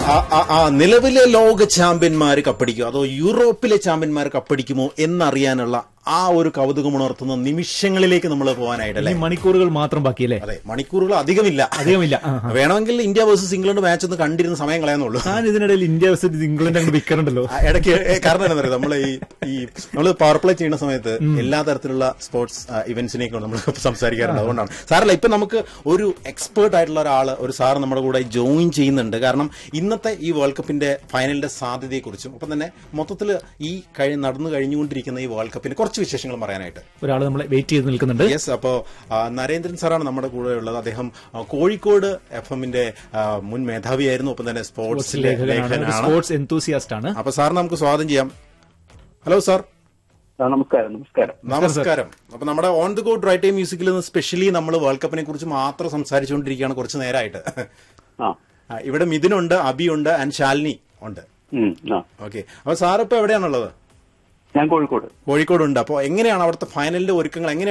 ആ- ആ- ആ നിലവിലെ ലോക ചാമ്പ്യന്മാർ കപ്പടിക്കുമോ അതോ യൂറോപ്പിലെ ചാമ്പ്യന്മാർ കപ്പടിക്കുമോ എന്നറിയാനുള്ള ആ ഒരു കൗതുകം ഉണർത്തുന്ന നിമിഷങ്ങളിലേക്ക് നമ്മൾ പോകാനായിട്ടല്ലേ ഇനി മണിക്കൂറുകൾ മാത്രം ബാക്കിയല്ലേ അതെ മണിക്കൂറുകൾ അധികമില്ല അധികമില്ല ആ, ആ. വേണമെങ്കിൽ ഇന്ത്യ വേഴ്സസ് ഇംഗ്ലണ്ട് മാച്ച് ഒന്ന് കണ്ടിരുന്ന സമയം കളയാന്നുള്ളൂ ഞാൻ ഇതിനിടയിൽ ഇന്ത്യ വേഴ്സസ് ഇംഗ്ലണ്ട് അങ്ങ് വിൽക്കറുണ്ടല്ലോ ആ, ഇടയ്ക്ക് ഏ, കാരണം എന്താ പറയുക നമ്മൾ ഈ ഈ നമ്മൾ പവർ പ്ലേ ചെയ്യുന്ന സമയത്ത് എല്ലാ തരത്തിലുള്ള സ്പോർട്സ് ഇവന്റ്സിനെയൊക്കെ നമ്മൾ സംസാരിക്കാറുണ്ട് അതുകൊണ്ടാണ് സാറല്ല ഇപ്പൊ നമുക്ക് ഒരു എക്സ്പേർട്ട് ആയിട്ടുള്ള ഒരാൾ ഒരു സാർ നമ്മുടെ കൂടെ ജോയിൻ ചെയ്യുന്നുണ്ട് കാരണം ഇന്നത്തെ ഈ വേൾഡ് കപ്പിന്റെ ഫൈനലിന്റെ സാധ്യതയെക്കുറിച്ചും ഒപ്പം തന്നെ മൊത്തത്തിൽ ഈ കഴി നടന്നു കഴിഞ്ഞുകൊണ്ടിരിക്കുന്ന ഈ വേൾഡ് കപ്പിന്റെ കുറച്ച് വിശേഷങ്ങൾ പറയാനായിട്ട് ഒരാൾ നമ്മളെ വെയിറ്റ് ചെയ്ത് നിൽക്കുന്നുണ്ട് യെസ് അപ്പോ ആ, നരേന്ദ്രൻ സാറാണ് നമ്മുടെ കൂടെ ഉള്ളത് അദ്ദേഹം ആ, കോഴിക്കോട് എഫ് എമ്മിന്റെ മുൻ മേധാവിയായിരുന്നു ഒപ്പം തന്നെ സ്പോർട്സ് ലേഖകനാണ് ഒരു ലേഖകനാണ് സ്പോർട്സ് എന്തൂസിയാസ്റ്റ് ആണ് അപ്പൊ സാറിന് നമുക്ക് സ്വാഗതം ചെയ്യാം ഹലോ സാർ ആ, നമസ്കാരം നമസ്കാരം നമസ്കാരം അപ്പൊ നമ്മുടെ on the go drive time മ്യൂസിക്കിൽ നിന്ന് സ്പെഷ്യലി നമ്മൾ വേൾഡ് കപ്പിനെ കുറിച്ച് മാത്രം സംസാരിച്ചുകൊണ്ടിരിക്കുകയാണ് കുറച്ച് നേരമായിട്ട് ആ ആ, ഇവിടെ മിഥുനുണ്ട് അബിയുണ്ട് ആൻഡ് ശാലിനി ഉണ്ട് ഉം, ആ ഓക്കെ അപ്പൊ സാർ ഇപ്പൊ എവിടെയാണുള്ളത് ഞാൻ കോഴിക്കോട് കോഴിക്കോട് ഉണ്ട് അപ്പോൾ എങ്ങനെയാണ് അവിടുത്തെ ഫൈനലിന്റെ ഒരുക്കങ്ങൾ എങ്ങനെയാണ്